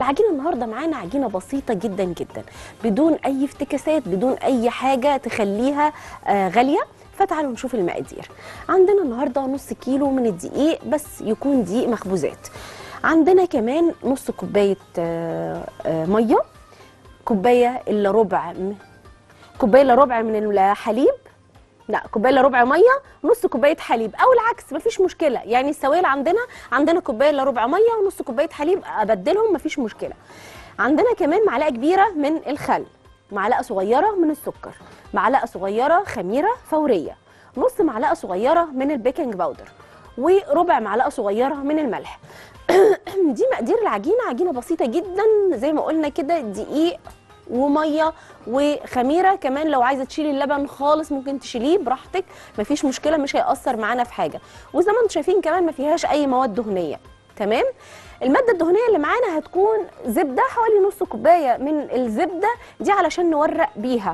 العجينه النهارده معانا عجينه بسيطه جدا جدا بدون اي افتكاسات بدون اي حاجه تخليها آه غاليه فتعالوا نشوف المقادير عندنا النهارده نص كيلو من الدقيق بس يكون دقيق مخبوزات عندنا كمان نص كوبايه آه آه ميه كوبايه الا ربع م- كوبايه الا ربع من الحليب لا كوبايه الا ربع ميه ونص كوبايه حليب او العكس مفيش مشكله يعني السوائل عندنا عندنا كوبايه الا ربع ميه ونص كوبايه حليب ابدلهم مفيش مشكله عندنا كمان معلقه كبيره من الخل معلقه صغيره من السكر معلقه صغيره خميره فوريه نص معلقه صغيره من البيكنج باودر وربع معلقه صغيره من الملح دي مقادير العجينه عجينه بسيطه جدا زي ما قلنا كده دقيق وميه وخميره كمان لو عايزه تشيلي اللبن خالص ممكن تشيليه براحتك مفيش مشكله مش هيأثر معانا في حاجه وزي ما انتم شايفين كمان ما فيهاش اي مواد دهنيه تمام الماده الدهنيه اللي معانا هتكون زبده حوالي نص كوبايه من الزبده دي علشان نورق بيها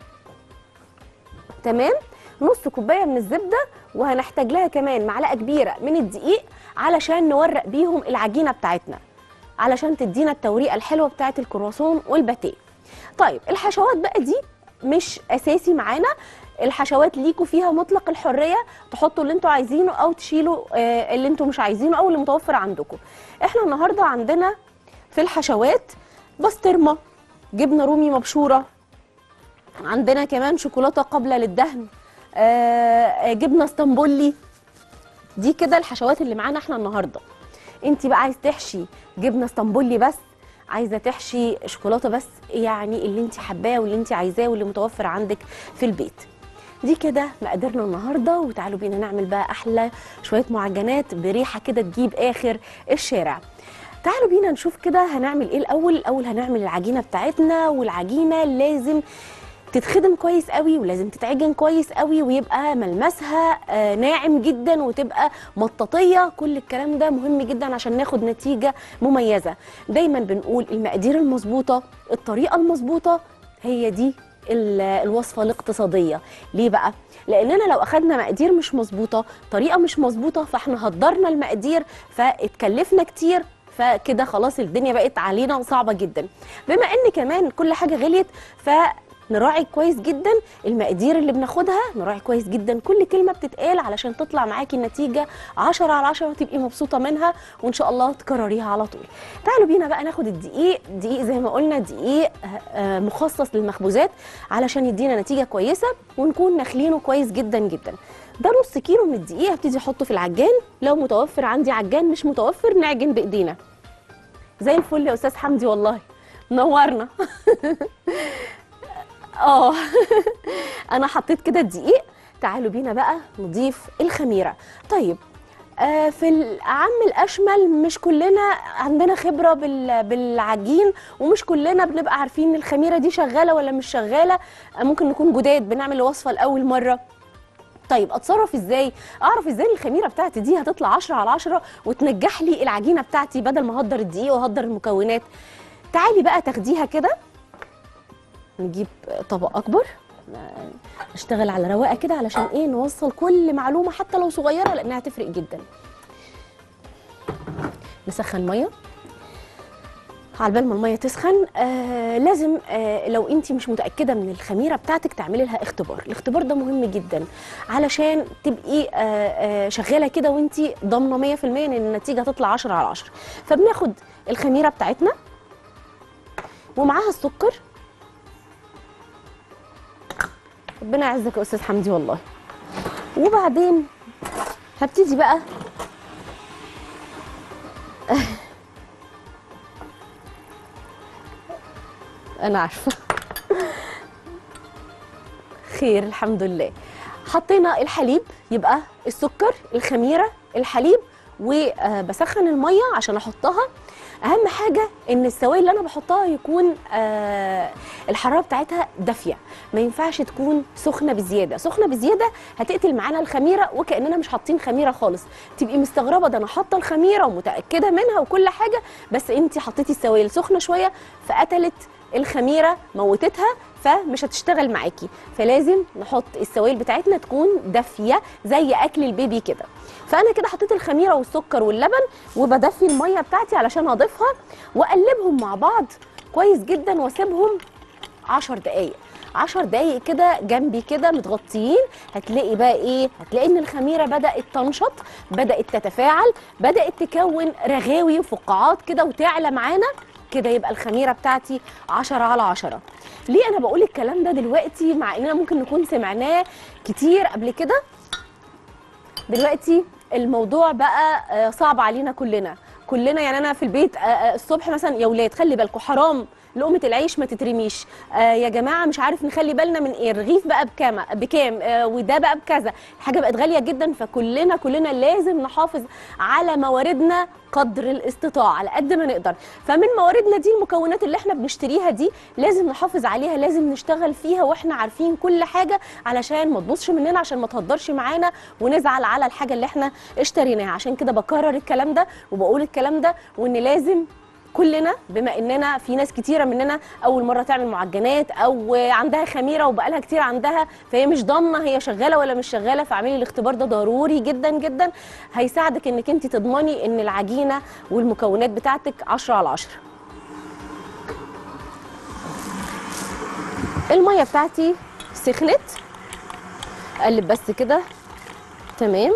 تمام نص كوبايه من الزبده وهنحتاج لها كمان معلقه كبيره من الدقيق علشان نورق بيهم العجينه بتاعتنا علشان تدينا التوريقه الحلوه بتاعه الكرواسون والباتيه طيب الحشوات بقى دي مش اساسي معانا الحشوات ليكوا فيها مطلق الحريه تحطوا اللي انتوا عايزينه او تشيلوا آه، اللي انتوا مش عايزينه او اللي متوفر عندكم احنا النهارده عندنا في الحشوات بسطرمه جبنه رومي مبشوره عندنا كمان شوكولاته قابله للدهن آه، جبنه اسطنبولي دي كده الحشوات اللي معانا احنا النهارده انت بقى عايز تحشي جبنه اسطنبولي بس عايزه تحشي شوكولاته بس يعني اللي انت حباه واللي انت عايزاه واللي متوفر عندك في البيت دي كده مقاديرنا النهارده وتعالوا بينا نعمل بقى احلى شويه معجنات بريحه كده تجيب اخر الشارع تعالوا بينا نشوف كده هنعمل ايه الاول الاول هنعمل العجينه بتاعتنا والعجينه لازم تتخدم كويس قوي ولازم تتعجن كويس قوي ويبقى ملمسها آه، ناعم جدا وتبقى مطاطيه كل الكلام ده مهم جدا عشان ناخد نتيجه مميزه دايما بنقول المقادير المظبوطه الطريقه المظبوطه هي دي ال- الوصفه الاقتصاديه ليه بقى لاننا لو اخدنا مقادير مش مظبوطه طريقه مش مظبوطه فاحنا هدرنا المقادير فاتكلفنا كتير فكده خلاص الدنيا بقت علينا صعبه جدا بما ان كمان كل حاجه غليت ف نراعي كويس جدا المقادير اللي بناخدها نراعي كويس جدا كل كلمه بتتقال علشان تطلع معاكي النتيجه 10 على 10 وتبقي مبسوطه منها وان شاء الله تكرريها على طول تعالوا بينا بقى ناخد الدقيق دقيق زي ما قلنا دقيق آه، مخصص للمخبوزات علشان يدينا نتيجه كويسه ونكون نخلينه كويس جدا جدا ده نص كيلو من الدقيق هبتدي احطه في العجان لو متوفر عندي عجان مش متوفر نعجن بايدينا زي الفل يا استاذ حمدي والله منورنا اه انا حطيت كده الدقيق تعالوا بينا بقى نضيف الخميره طيب آه في الأعم الأشمل مش كلنا عندنا خبرة بال- بالعجين ومش كلنا بنبقى عارفين الخميرة دي شغالة ولا مش شغالة آه ممكن نكون جداد بنعمل الوصفة لأول مرة طيب اتصرف ازاي اعرف ازاي الخميره بتاعتي دي هتطلع 10 على 10 وتنجح لي العجينه بتاعتي بدل ما اهدر الدقيق واهدر المكونات تعالي بقى تاخديها كده نجيب طبق اكبر آه، نشتغل على رواقه كده علشان ايه نوصل كل معلومه حتى لو صغيره لانها هتفرق جدا نسخن ميه على بال ما الميه تسخن آه لازم آه لو انت مش متاكده من الخميره بتاعتك تعملي لها اختبار الاختبار ده مهم جدا علشان تبقي آه آه شغاله كده وانت ضامنه 100% ان النتيجه هتطلع 10 على 10 فبناخد الخميره بتاعتنا ومعاها السكر ربنا يعزك يا استاذ حمدي والله وبعدين هبتدي بقى انا عارفه خير الحمد لله حطينا الحليب يبقى السكر الخميره الحليب وبسخن الميه عشان احطها اهم حاجه ان السوائل اللي انا بحطها يكون آه الحراره بتاعتها دافيه ما ينفعش تكون سخنه بزياده سخنه بزياده هتقتل معانا الخميره وكاننا مش حاطين خميره خالص تبقي مستغربه ده انا حاطه الخميره ومتاكده منها وكل حاجه بس انت حطيتي السوائل سخنه شويه فقتلت الخميره موتتها فمش هتشتغل معاكي فلازم نحط السوائل بتاعتنا تكون دافيه زي اكل البيبي كده فانا كده حطيت الخميره والسكر واللبن وبدفي الميه بتاعتي علشان اضيفها واقلبهم مع بعض كويس جدا واسيبهم 10 دقايق 10 دقايق كده جنبي كده متغطيين هتلاقي بقى ايه هتلاقي ان الخميره بدات تنشط بدات تتفاعل بدات تكون رغاوي وفقاعات كده وتعلى معانا كده يبقى الخميره بتاعتي 10 على 10 ليه انا بقول الكلام ده دلوقتي مع اننا ممكن نكون سمعناه كتير قبل كده دلوقتي الموضوع بقى آه، صعب علينا كلنا كلنا يعني انا في البيت آه، آه، الصبح مثلا يا ولاد خلي بالكم حرام لقمه العيش ما تترميش آه يا جماعه مش عارف نخلي بالنا من ايه الرغيف بقى بكام بكام آه وده بقى بكذا الحاجه بقت غاليه جدا فكلنا كلنا لازم نحافظ على مواردنا قدر الاستطاعه على قد ما نقدر فمن مواردنا دي المكونات اللي احنا بنشتريها دي لازم نحافظ عليها لازم نشتغل فيها واحنا عارفين كل حاجه علشان ما تبوظش مننا عشان ما تهدرش معانا ونزعل على الحاجه اللي احنا اشتريناها عشان كده بكرر الكلام ده وبقول الكلام ده وان لازم كلنا بما اننا في ناس كتيره مننا اول مره تعمل معجنات او عندها خميره وبقالها كتير عندها فهي مش ضامنه هي شغاله ولا مش شغاله فاعملي الاختبار ده ضروري جدا جدا هيساعدك انك انت تضمني ان العجينه والمكونات بتاعتك 10 على 10 الميه بتاعتي سخنت اقلب بس كده تمام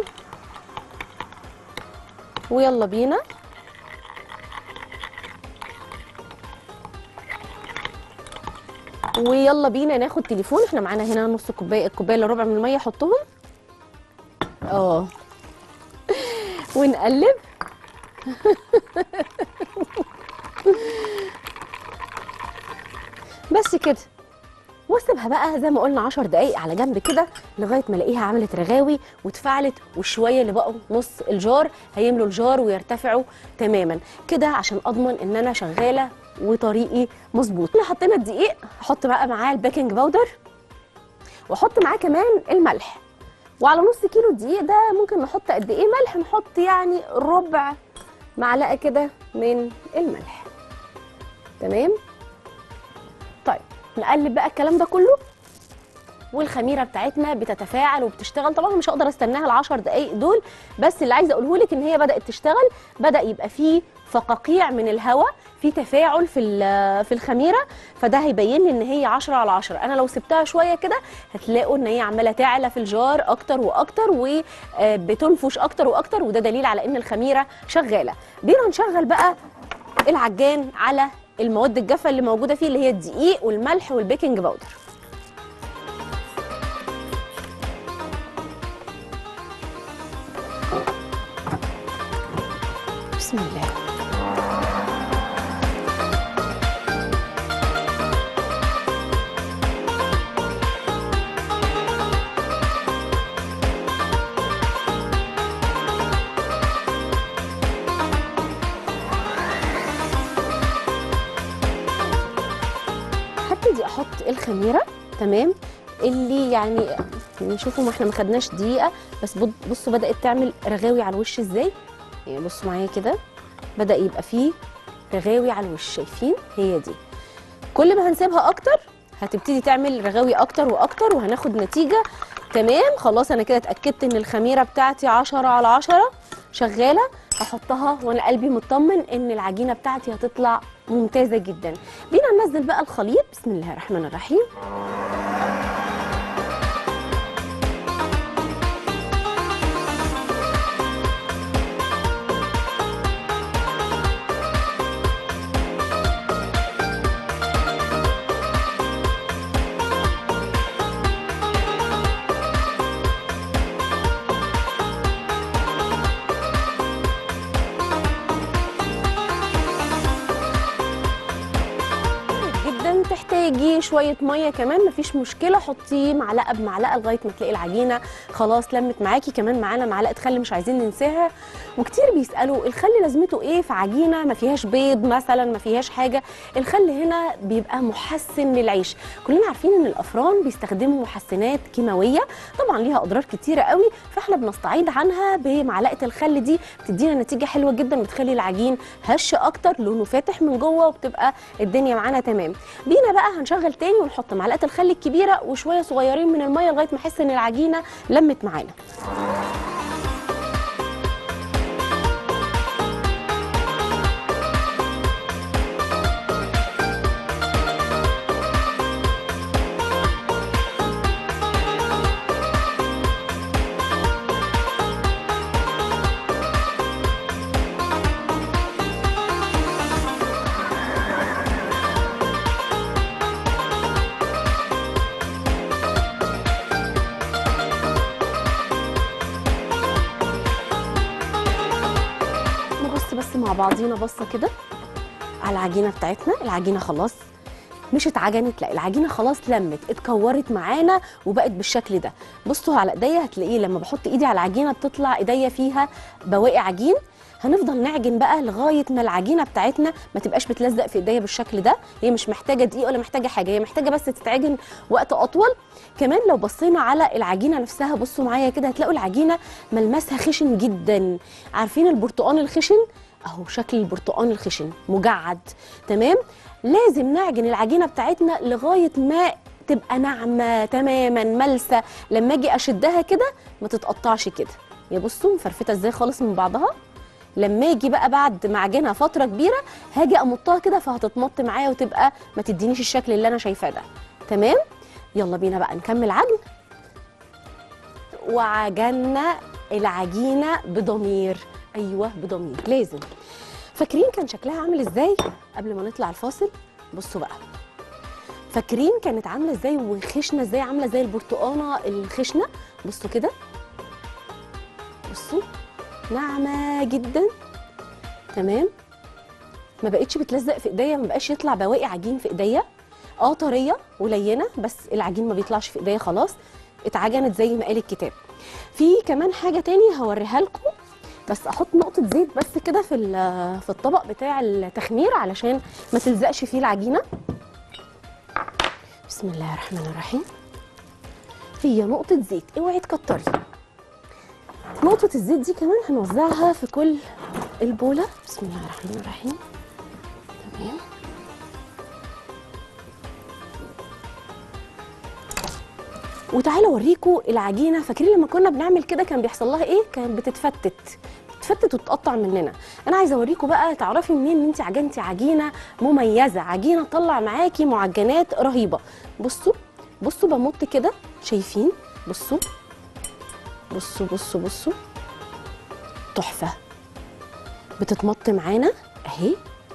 ويلا بينا ويلا بينا ناخد تليفون احنا معانا هنا نص كوبايه الكوبايه الا ربع من الميه حطهم اه ونقلب بس كده واسيبها بقى زي ما قلنا 10 دقايق على جنب كده لغايه ما الاقيها عملت رغاوي واتفعلت والشويه اللي بقوا نص الجار هيملوا الجار ويرتفعوا تماما كده عشان اضمن ان انا شغاله وطريقي مظبوط احنا حطينا الدقيق احط بقى معاه البيكنج باودر واحط معاه كمان الملح وعلى نص كيلو الدقيق ده ممكن نحط قد ايه ملح نحط يعني ربع معلقه كده من الملح تمام طيب نقلب بقى الكلام ده كله والخميره بتاعتنا بتتفاعل وبتشتغل طبعا مش هقدر استناها العشر دقايق دول بس اللي عايزه اقوله لك ان هي بدات تشتغل بدا يبقى فيه فقاقيع من الهواء في تفاعل في ال- في الخميره فده هيبين لي ان هي 10 على 10 انا لو سبتها شويه كده هتلاقوا ان هي عماله تعلى في الجار اكتر واكتر وبتنفش اكتر واكتر وده دليل على ان الخميره شغاله بينا نشغل بقى العجان على المواد الجافه اللي موجوده فيه اللي هي الدقيق والملح والبيكنج باودر بسم الله هبتدي احط الخميره تمام اللي يعني نشوفوا ما احنا ما خدناش دقيقه بس بص- بصوا بدات تعمل رغاوي على الوش ازاي يعني بصوا معايا كده بدا يبقى فيه رغاوي على الوش شايفين هي دي كل ما هنسيبها اكتر هتبتدي تعمل رغاوي اكتر واكتر وهناخد نتيجه تمام خلاص انا كده اتاكدت ان الخميره بتاعتي 10 على 10 شغاله احطها وانا قلبي مطمن ان العجينه بتاعتي هتطلع ممتازه جدا بينا ننزل بقى الخليط بسم الله الرحمن الرحيم جدا تحتاج تحتاجي شويه ميه كمان مفيش مشكله حطيه معلقه بمعلقه لغايه ما تلاقي العجينه خلاص لمت معاكي كمان معانا معلقه خل مش عايزين ننساها وكتير بيسالوا الخل لازمته ايه في عجينه ما فيهاش بيض مثلا ما فيهاش حاجه الخل هنا بيبقى محسن للعيش كلنا عارفين ان الافران بيستخدموا محسنات كيماويه طبعا ليها اضرار كتيره قوي فاحنا بنستعيض عنها بمعلقه الخل دي بتدينا نتيجه حلوه جدا بتخلي العجين هش اكتر لونه فاتح من جوه وبتبقى الدنيا معانا تمام بينا بقى هنشغل تاني ونحط معلقه الخل الكبيره وشويه صغيرين من الميه لغايه ما احس ان العجينه لمت معانا نبص بس مع بعضينا بصه كده على العجينه بتاعتنا العجينه خلاص مش اتعجنت لا العجينه خلاص لمت اتكورت معانا وبقت بالشكل ده بصوا على ايديا هتلاقيه لما بحط ايدي على العجينه بتطلع ايديا فيها بواقي عجين هنفضل نعجن بقى لغايه ما العجينه بتاعتنا ما تبقاش بتلزق في ايديا بالشكل ده هي مش محتاجه دقيق ولا محتاجه حاجه هي محتاجه بس تتعجن وقت اطول كمان لو بصينا على العجينه نفسها بصوا معايا كده هتلاقوا العجينه ملمسها خشن جدا عارفين البرتقال الخشن اهو شكل البرتقال الخشن مجعد تمام لازم نعجن العجينه بتاعتنا لغايه ما تبقى ناعمه تماما ملسه لما اجي اشدها كده ما تتقطعش كده يا بصوا مفرفته ازاي خالص من بعضها لما اجي بقى بعد ما اعجنها فتره كبيره هاجي امطها كده فهتتمط معايا وتبقى ما تدينيش الشكل اللي انا شايفاه ده تمام يلا بينا بقى نكمل عجن وعجنا العجينه بضمير ايوه بضمير لازم فاكرين كان شكلها عامل ازاي قبل ما نطلع الفاصل بصوا بقى فاكرين كانت عامله ازاي وخشنه ازاي عامله زي البرتقانه الخشنه بصوا كده بصوا ناعمه جدا تمام ما بقتش بتلزق في ايديا ما بقاش يطلع بواقي عجين في ايديا اه طريه ولينه بس العجين ما بيطلعش في ايديا خلاص اتعجنت زي ما قال الكتاب في كمان حاجه تاني هوريها لكم بس احط نقطه زيت بس كده في ال- في الطبق بتاع التخمير علشان ما تلزقش فيه العجينه بسم الله الرحمن الرحيم هي نقطه زيت اوعي تكتري نقطة الزيت دي كمان هنوزعها في كل البولة بسم الله الرحمن الرحيم تمام وتعالوا اوريكم العجينه فاكرين لما كنا بنعمل كده كان بيحصل لها ايه كانت بتتفتت تتفتت وتتقطع مننا انا عايزه اوريكم بقى تعرفي منين ان انت عجنتي عجينه مميزه عجينه تطلع معاكي معجنات رهيبه بصوا بصوا بمط كده شايفين بصوا بصوا بصوا بصوا تحفه بتتمط معانا اهي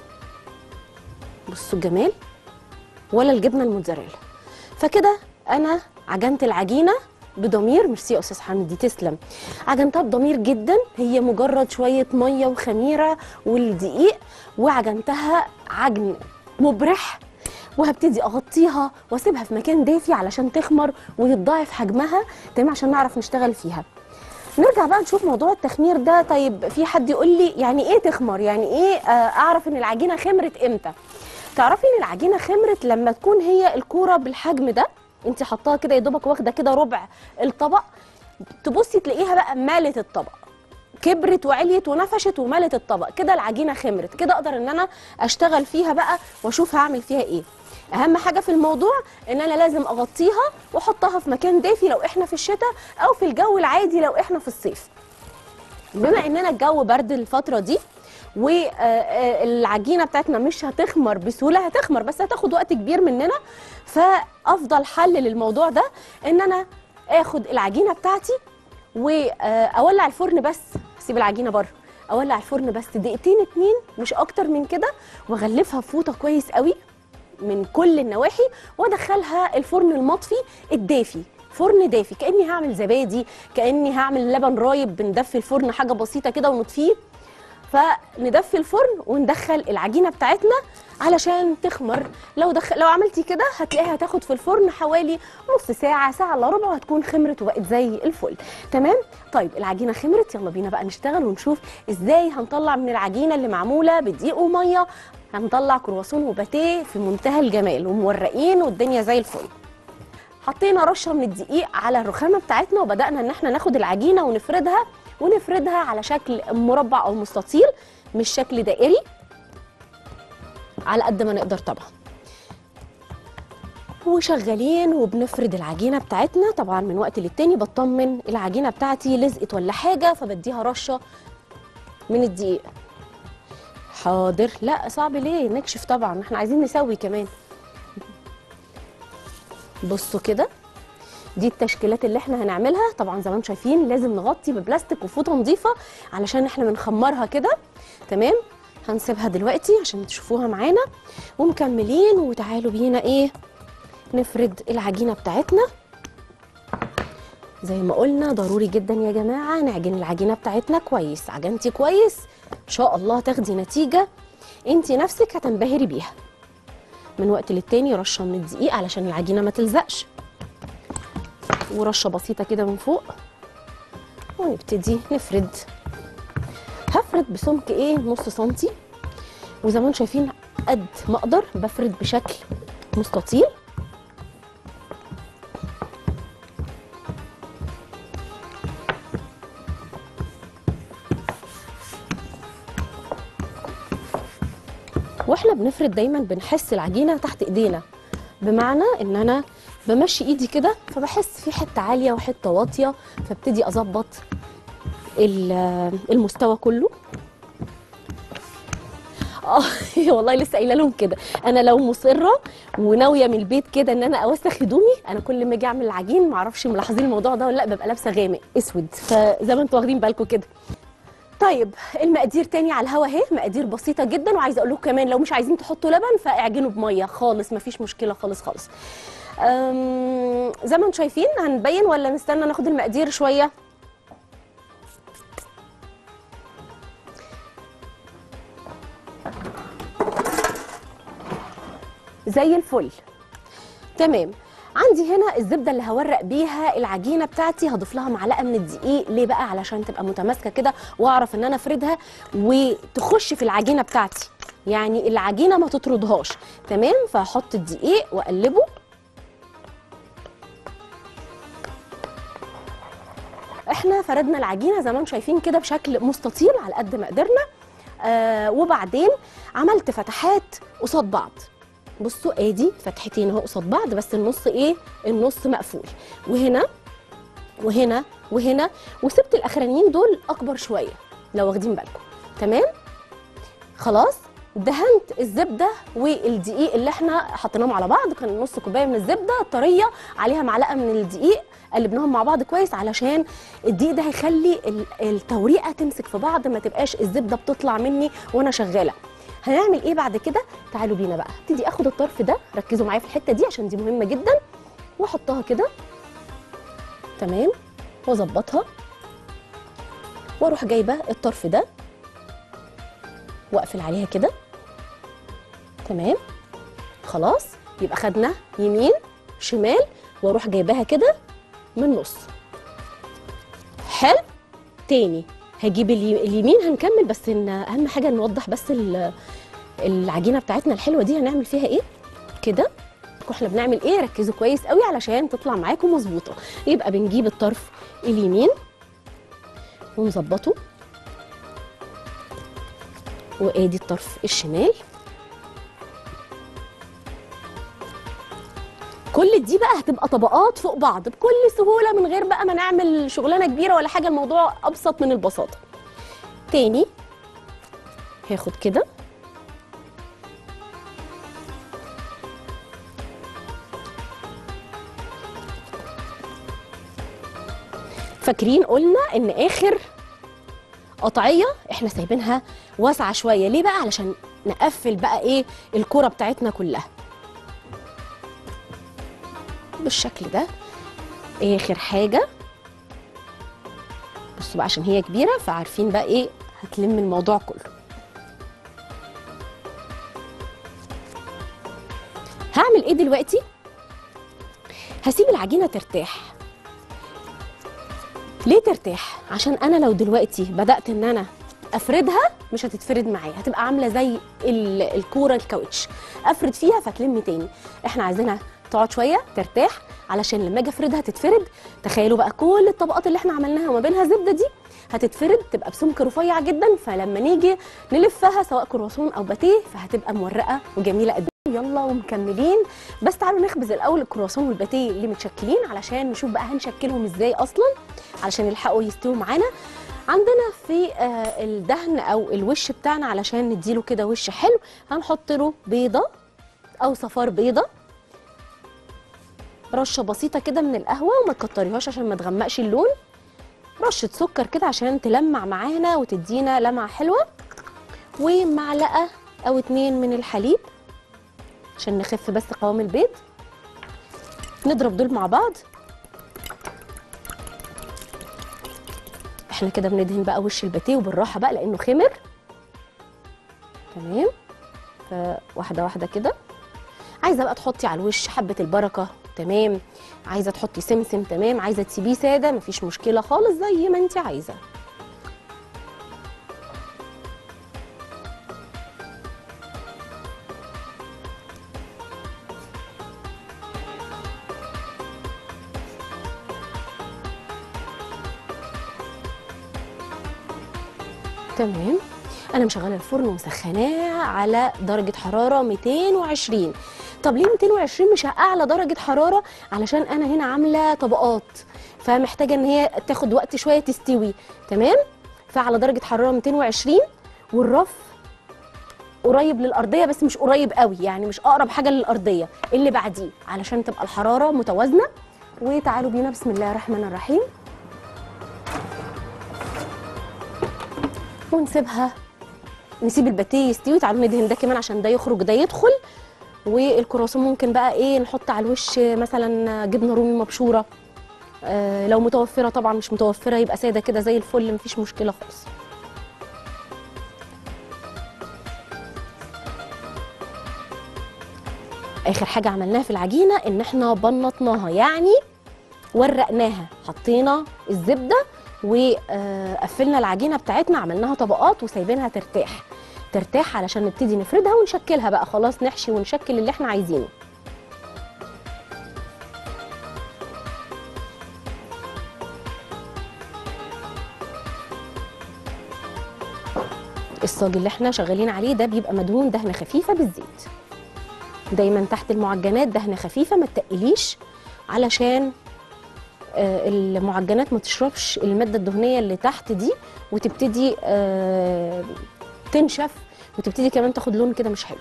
بصوا الجمال ولا الجبنه الموتزاريلا فكده انا عجنت العجينه بضمير ميرسي يا استاذ حمدي تسلم عجنتها بضمير جدا هي مجرد شويه ميه وخميره والدقيق وعجنتها عجن مبرح وهبتدي اغطيها واسيبها في مكان دافي علشان تخمر ويتضاعف حجمها تمام عشان نعرف نشتغل فيها نرجع بقى نشوف موضوع التخمير ده طيب في حد يقول لي يعني ايه تخمر يعني ايه آه، اعرف ان العجينه خمرت امتى تعرفي ان العجينه خمرت لما تكون هي الكوره بالحجم ده انت حطاها كده يا دوبك واخده كده ربع الطبق تبصي تلاقيها بقى مالت الطبق كبرت وعليت ونفشت وملت الطبق كده العجينه خمرت كده اقدر ان انا اشتغل فيها بقى واشوف هعمل فيها ايه اهم حاجه في الموضوع ان انا لازم اغطيها واحطها في مكان دافي لو احنا في الشتاء او في الجو العادي لو احنا في الصيف بما اننا الجو برد الفتره دي والعجينه بتاعتنا مش هتخمر بسهوله هتخمر بس هتاخد وقت كبير مننا فافضل حل للموضوع ده ان انا اخد العجينه بتاعتي واولع الفرن بس اسيب العجينه بره اولع الفرن بس دقيقتين اتنين مش اكتر من كده واغلفها في فوطه كويس قوي من كل النواحي وادخلها الفرن المطفي الدافي فرن دافي كاني هعمل زبادي كاني هعمل لبن رايب بندفي الفرن حاجه بسيطه كده ونطفيه فندفي الفرن وندخل العجينه بتاعتنا علشان تخمر لو دخل لو عملتي كده هتلاقيها هتاخد في الفرن حوالي نص ساعه ساعه الا ربع وهتكون خمرت وبقت زي الفل تمام طيب العجينه خمرت يلا بينا بقى نشتغل ونشوف ازاي هنطلع من العجينه اللي معموله بدقيق وميه هنطلع كرواسون وباتيه في منتهى الجمال ومورقين والدنيا زي الفل حطينا رشه من الدقيق على الرخامه بتاعتنا وبدانا ان احنا ناخد العجينه ونفردها ونفردها على شكل مربع او مستطيل مش شكل دائري على قد ما نقدر طبعا وشغالين وبنفرد العجينه بتاعتنا طبعا من وقت للتاني بطمن العجينه بتاعتي لزقت ولا حاجه فبديها رشه من الدقيق حاضر لا صعب ليه نكشف طبعا احنا عايزين نسوي كمان بصوا كده دي التشكيلات اللي احنا هنعملها طبعا زي ما انتم شايفين لازم نغطي ببلاستيك وفوطه نظيفه علشان احنا بنخمرها كده تمام هنسيبها دلوقتي عشان تشوفوها معانا ومكملين وتعالوا بينا ايه نفرد العجينه بتاعتنا زي ما قلنا ضروري جدا يا جماعه نعجن العجينه بتاعتنا كويس عجنتي كويس ان شاء الله تاخدي نتيجه انت نفسك هتنبهري بيها من وقت للتاني رشه من الدقيق علشان العجينه ما تلزقش ورشه بسيطه كده من فوق ونبتدي نفرد هفرد بسمك ايه نص سنتي وزي ما انتم شايفين قد ما اقدر بفرد بشكل مستطيل واحنا بنفرد دايما بنحس العجينه تحت ايدينا بمعنى ان انا بمشي ايدي كده فبحس في حته عاليه وحته واطيه فابتدي اظبط ال- المستوى كله اه والله لسه قايله لهم كده انا لو مصره وناويه من البيت كده ان انا اوسخ هدومي انا كل ما اجي اعمل العجين معرفش ملاحظين الموضوع ده ولا لا ببقى لابسه غامق اسود فزي ما انتوا واخدين بالكم كده طيب المقادير تاني على الهوا اهي مقادير بسيطه جدا وعايزه اقول لكم كمان لو مش عايزين تحطوا لبن فاعجنوا بميه خالص مفيش مشكله خالص خالص أم، زي ما انتم شايفين هنبين ولا نستنى ناخد المقادير شويه زي الفل تمام عندي هنا الزبده اللي هورق بيها العجينه بتاعتي هضيف لها معلقه من الدقيق ليه بقى علشان تبقى متماسكه كده واعرف ان انا افردها وتخش في العجينه بتاعتي يعني العجينه ما تطردهاش تمام فهحط الدقيق واقلبه احنا فردنا العجينه زي ما انتم شايفين كده بشكل مستطيل على قد ما قدرنا آه وبعدين عملت فتحات قصاد بعض بصوا ادي فتحتين اهو قصاد بعض بس النص ايه النص مقفول وهنا وهنا وهنا وسبت الاخرانيين دول اكبر شويه لو واخدين بالكم تمام خلاص دهنت الزبده والدقيق اللي احنا حطيناهم على بعض كان نص كوبايه من الزبده طريه عليها معلقه من الدقيق قلبناهم مع بعض كويس علشان الدقيق ده هيخلي ال- التوريقه تمسك في بعض ما تبقاش الزبده بتطلع مني وانا شغاله هنعمل ايه بعد كده تعالوا بينا بقى ابتدي اخد الطرف ده ركزوا معايا في الحته دي عشان دي مهمه جدا واحطها كده تمام واظبطها واروح جايبه الطرف ده واقفل عليها كده تمام خلاص يبقى خدنا يمين شمال واروح جايباها كده من النص حلو تاني هجيب الي- اليمين هنكمل بس ان اهم حاجه نوضح بس ال- العجينه بتاعتنا الحلوه دي هنعمل فيها ايه كده احنا بنعمل ايه ركزوا كويس قوي علشان تطلع معاكم مظبوطه يبقى بنجيب الطرف اليمين ونظبطه وادي الطرف الشمال كل دي بقى هتبقى طبقات فوق بعض بكل سهوله من غير بقى ما نعمل شغلانه كبيره ولا حاجه الموضوع ابسط من البساطه تاني هاخد كده فاكرين قلنا ان اخر قطعيه احنا سايبينها واسعه شويه ليه بقى علشان نقفل بقى ايه الكره بتاعتنا كلها بالشكل ده اخر حاجه بصوا بقى عشان هي كبيره فعارفين بقى ايه هتلم الموضوع كله هعمل ايه دلوقتي هسيب العجينه ترتاح ليه ترتاح عشان انا لو دلوقتي بدات ان انا افردها مش هتتفرد معايا هتبقى عامله زي ال- الكوره الكاوتش افرد فيها فتلم تاني احنا عايزينها تقعد شويه ترتاح علشان لما اجي افردها تتفرد تخيلوا بقى كل الطبقات اللي احنا عملناها وما بينها زبده دي هتتفرد تبقى بسمك رفيع جدا فلما نيجي نلفها سواء كرواسون او باتيه فهتبقى مورقه وجميله قد إيه. يلا ومكملين بس تعالوا نخبز الاول الكرواسون والباتيه اللي متشكلين علشان نشوف بقى هنشكلهم ازاي اصلا علشان يلحقوا يستووا معانا عندنا في آه، الدهن او الوش بتاعنا علشان نديله كده وش حلو هنحط له بيضه او صفار بيضه رشه بسيطه كده من القهوه وما تكتريهاش عشان ما تغمقش اللون رشه سكر كده عشان تلمع معانا وتدينا لمعه حلوه ومعلقه او اتنين من الحليب عشان نخف بس قوام البيض نضرب دول مع بعض احنا كده بندهن بقى وش الباتيه وبالراحه بقى لانه خمر تمام فواحده واحده كده عايزه بقى تحطي على الوش حبه البركه تمام عايزه تحطي سمسم تمام عايزه تسيبيه ساده مفيش مشكله خالص زي ما انت عايزه تمام انا مشغله الفرن ومسخناه على درجه حراره 220 طب ليه 220 مش اعلى درجه حراره علشان انا هنا عامله طبقات فمحتاجه ان هي تاخد وقت شويه تستوي تمام فعلى درجه حراره 220 والرف قريب للارضيه بس مش قريب قوي يعني مش اقرب حاجه للارضيه اللي بعديه علشان تبقى الحراره متوازنه وتعالوا بينا بسم الله الرحمن الرحيم ونسيبها نسيب الباتيه يستوي تعالوا ندهن ده كمان عشان ده يخرج ده يدخل والكرواسون ممكن بقى ايه نحط على الوش مثلا جبنه رومي مبشوره آه لو متوفره طبعا مش متوفره يبقى ساده كده زي الفل مفيش مشكله خالص اخر حاجه عملناها في العجينه ان احنا بنطناها يعني ورقناها حطينا الزبده وقفلنا العجينه بتاعتنا عملناها طبقات وسايبينها ترتاح ترتاح علشان نبتدي نفردها ونشكلها بقى خلاص نحشي ونشكل اللي احنا عايزينه الصاج اللي احنا شغالين عليه ده بيبقى مدهون دهنه خفيفه بالزيت دايما تحت المعجنات دهنه خفيفه ما تقليش علشان آه، المعجنات ما تشربش الماده الدهنيه اللي تحت دي وتبتدي آه، تنشف وتبتدي كمان تاخد لون كده مش حلو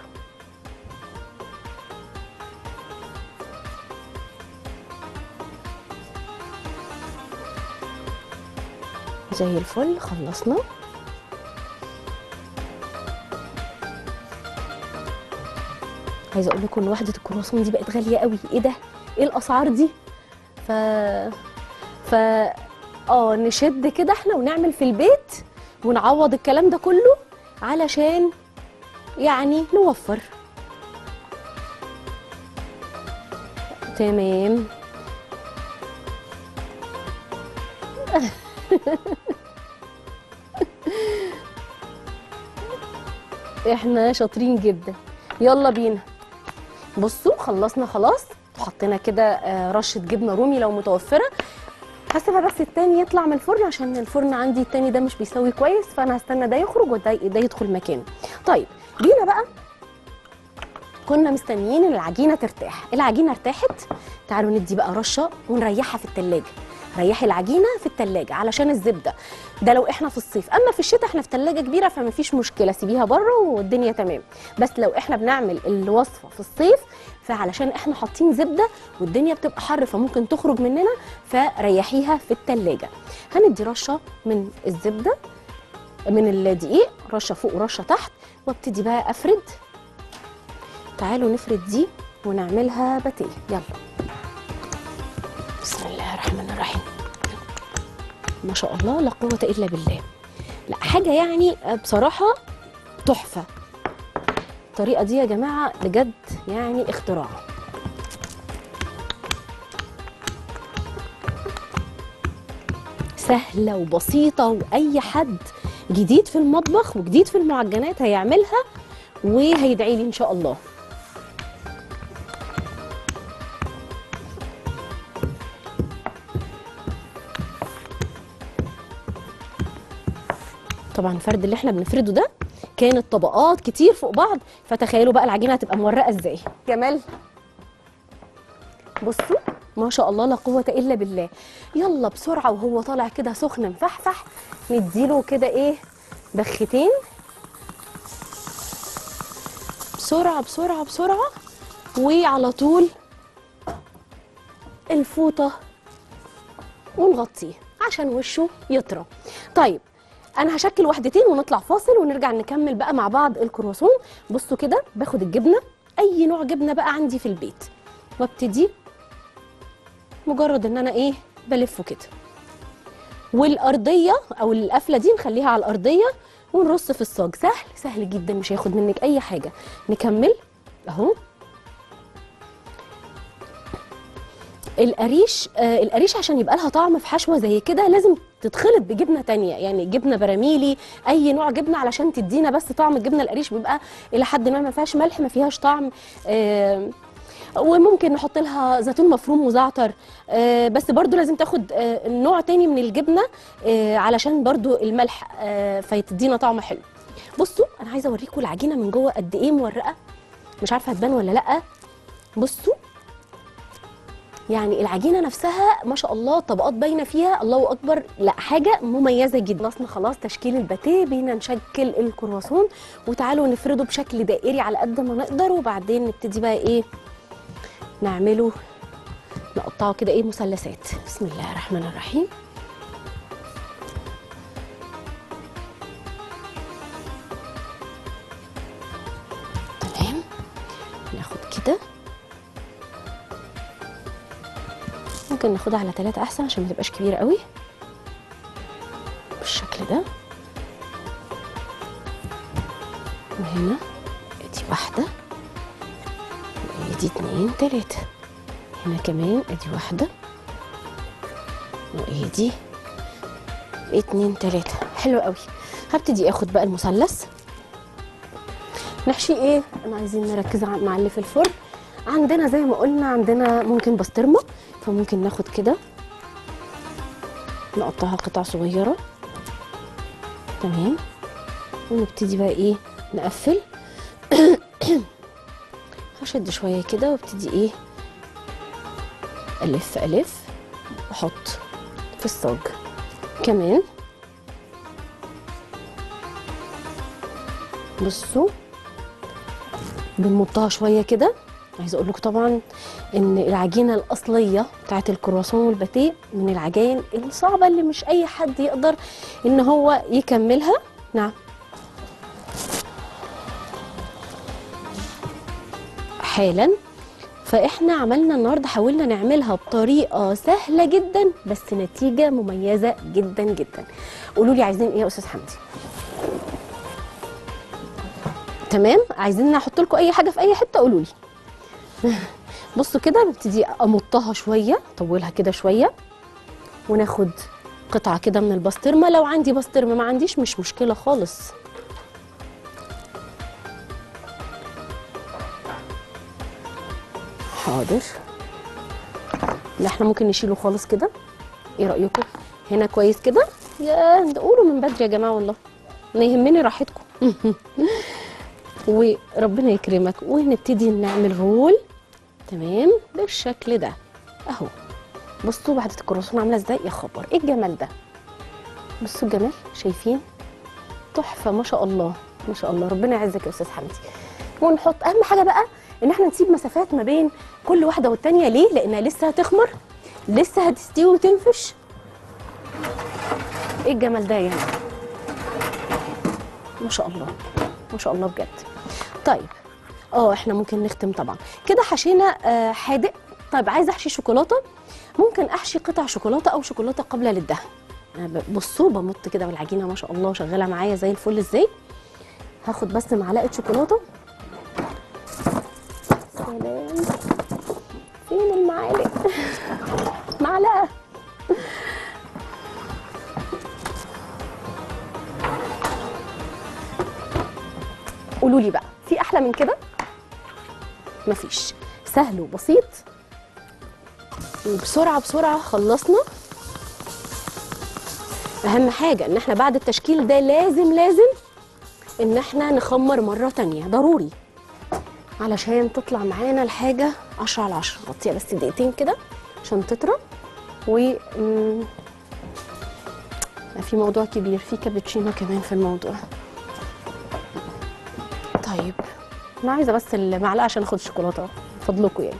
زي الفل خلصنا عايزه اقول لكم ان وحده الكرواسون دي بقت غاليه قوي ايه ده ايه الاسعار دي ف ف اه نشد كده احنا ونعمل في البيت ونعوض الكلام ده كله علشان يعني نوفر تمام احنا شاطرين جدا يلا بينا بصوا خلصنا خلاص وحطينا كده آه، رشه جبنه رومي لو متوفره هسيبها بس التاني يطلع من الفرن عشان الفرن عندي التاني ده مش بيسوي كويس فانا هستنى ده يخرج وده ده يدخل مكانه طيب بينا بقى كنا مستنيين ان العجينه ترتاح العجينه ارتاحت تعالوا ندي بقى رشه ونريحها في التلاجة ريحي العجينه في التلاجة علشان الزبده ده لو احنا في الصيف اما في الشتاء احنا في تلاجة كبيره فما فيش مشكله سيبيها بره والدنيا تمام بس لو احنا بنعمل الوصفه في الصيف فعلشان احنا حاطين زبده والدنيا بتبقى حر فممكن تخرج مننا فريحيها في التلاجة هندي رشه من الزبده من الدقيق رشه فوق ورشه تحت وابتدي بقى افرد تعالوا نفرد دي ونعملها باتيه يلا بسم الله الرحمن الرحيم ما شاء الله لا قوة إلا بالله لا حاجه يعني بصراحه تحفه الطريقه دي يا جماعه بجد يعني اختراع سهله وبسيطه واي حد جديد في المطبخ وجديد في المعجنات هيعملها وهيدعي لي ان شاء الله طبعا الفرد اللي احنا بنفرده ده كانت طبقات كتير فوق بعض فتخيلوا بقى العجينه هتبقى مورقه ازاي جمال بصوا ما شاء الله لا قوه الا بالله يلا بسرعه وهو طالع كده سخن مفحفح نديله كده ايه بختين بسرعه بسرعه بسرعه وعلى طول الفوطه ونغطيه عشان وشه يطرى طيب انا هشكل وحدتين ونطلع فاصل ونرجع نكمل بقى مع بعض الكرواسون بصوا كده باخد الجبنه اي نوع جبنه بقى عندي في البيت وابتدي مجرد ان انا ايه بلفه كده والارضيه او القفله دي نخليها على الارضيه ونرص في الصاج سهل سهل جدا مش هياخد منك اي حاجه نكمل اهو القريش آه القريش عشان يبقى لها طعم في حشوه زي كده لازم تتخلط بجبنه تانية يعني جبنه براميلي اي نوع جبنه علشان تدينا بس طعم الجبنه القريش بيبقى الى حد ما ما فيهاش ملح ما فيهاش طعم آه وممكن نحط لها زيتون مفروم وزعتر آه بس برضو لازم تاخد آه نوع تاني من الجبنه آه علشان برضو الملح آه فيتدينا طعم حلو بصوا انا عايزه اوريكم العجينه من جوه قد ايه مورقه مش عارفه هتبان ولا لا بصوا يعني العجينه نفسها ما شاء الله طبقات باينه فيها الله اكبر لا حاجه مميزه جدا خلصنا خلاص تشكيل الباتيه بينا نشكل الكرواسون وتعالوا نفرده بشكل دائري على قد ما نقدر وبعدين نبتدي بقى ايه نعمله نقطعه كده ايه مثلثات بسم الله الرحمن الرحيم تمام ناخد كده ممكن ناخدها على ثلاثة أحسن عشان ما تبقاش كبيرة قوي بالشكل ده وهنا ادي واحدة وادي اتنين تلاتة هنا كمان ادي واحدة وادي اتنين تلاتة حلو قوي هبتدي اخد بقى المثلث نحشي ايه انا عايزين نركز مع اللي في الفرن عندنا زي ما قلنا عندنا ممكن بسطرمه فممكن ناخد كده نقطعها قطع صغيره تمام ونبتدي بقى ايه نقفل هشد شويه كده وابتدي ايه الف الف واحط في الصاج كمان بصوا بنمطها شويه كده عايزه اقول لكم طبعا ان العجينه الاصليه بتاعه الكرواسون والباتيه من العجائن الصعبه اللي مش اي حد يقدر ان هو يكملها نعم حالا فاحنا عملنا النهارده حاولنا نعملها بطريقه سهله جدا بس نتيجه مميزه جدا جدا قولوا لي عايزين ايه يا استاذ حمدي تمام عايزين احط لكم اي حاجه في اي حته قولوا لي بصوا كده ببتدي امطها شويه اطولها كده شويه وناخد قطعه كده من البسطرمه لو عندي بسطرمه ما عنديش مش مشكله خالص حاضر لا احنا ممكن نشيله خالص كده ايه رايكم هنا كويس كده يا قولوا من بدري يا جماعه والله انا يهمني راحتكم وربنا يكرمك ونبتدي نعمل رول تمام بالشكل ده اهو بصوا بعد الكرواسون عامله ازاي يا خبر ايه الجمال ده بصوا الجمال شايفين تحفه ما شاء الله ما شاء الله ربنا يعزك يا استاذ حمدي ونحط اهم حاجه بقى ان احنا نسيب مسافات ما بين كل واحده والتانيه ليه لانها لسه هتخمر لسه هتستوي وتنفش ايه الجمال ده يعني ما شاء الله ما شاء الله بجد طيب اه احنا ممكن نختم طبعا كده حشينا آه حادق طيب عايزه احشي شوكولاته ممكن احشي قطع شوكولاته او شوكولاته قابله للدهن أنا ب- بصوا بمط كده والعجينه ما شاء الله شغاله معايا زي الفل ازاي هاخد بس معلقه شوكولاته سلام فين المعالق معلقه قولوا لي بقى في احلى من كده مفيش سهل وبسيط بسرعه بسرعه خلصنا اهم حاجه ان احنا بعد التشكيل ده لازم لازم ان احنا نخمر مره تانية ضروري علشان تطلع معانا الحاجه 10 على 10 غطيها بس دقيقتين كده عشان تطرى و مم، في موضوع كبير في كابتشينو كمان في الموضوع طيب انا عايزه بس المعلقه عشان اخد الشوكولاته من فضلكم يعني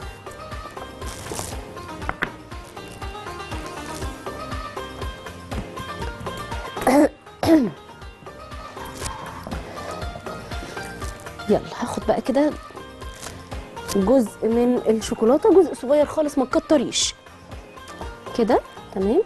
يلا هاخد بقى كده جزء من الشوكولاته جزء صغير خالص ما تكتريش كده تمام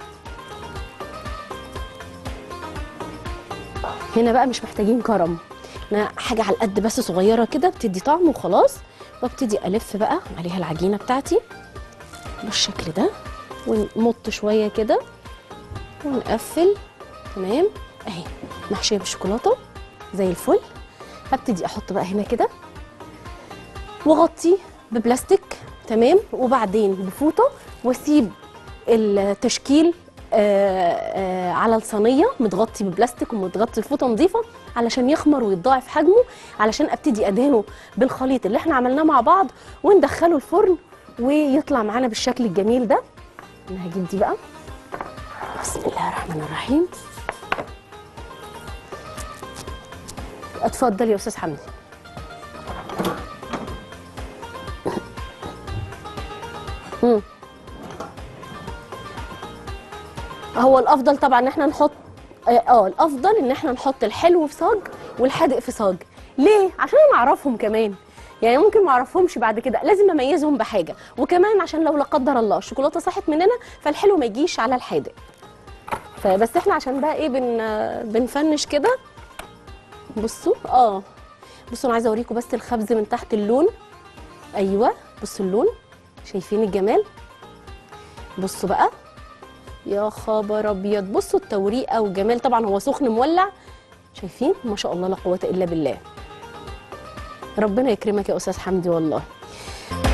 هنا بقى مش محتاجين كرم انا حاجه على القد بس صغيره كده بتدي طعم وخلاص وابتدي الف بقى عليها العجينه بتاعتي بالشكل ده ونمط شويه كده ونقفل تمام اهي محشيه بالشوكولاته زي الفل هبتدي احط بقى هنا كده واغطي ببلاستيك تمام وبعدين بفوطه واسيب التشكيل آه، آه، على الصينيه متغطي ببلاستيك ومتغطي بفوطه نظيفه علشان يخمر ويتضاعف حجمه علشان ابتدي ادهنه بالخليط اللي احنا عملناه مع بعض وندخله الفرن ويطلع معانا بالشكل الجميل ده انا هجيب دي بقى بسم الله الرحمن الرحيم اتفضل يا استاذ حمدي مم. هو الافضل طبعا ان احنا نحط اه آه، الافضل ان احنا نحط الحلو في صاج والحادق في صاج ليه عشان انا اعرفهم كمان يعني ممكن ما اعرفهمش بعد كده لازم اميزهم بحاجه وكمان عشان لو لا قدر الله الشوكولاته صحت مننا فالحلو ما يجيش على الحادق فبس احنا عشان بقى ايه بن بنفنش كده بصوا اه بصوا انا عايزه اوريكم بس الخبز من تحت اللون ايوه بصوا اللون شايفين الجمال بصوا بقى يا خبر ابيض بصوا التوريقه والجمال طبعا هو سخن مولع شايفين ما شاء الله لا قوه الا بالله ربنا يكرمك يا استاذ حمدي والله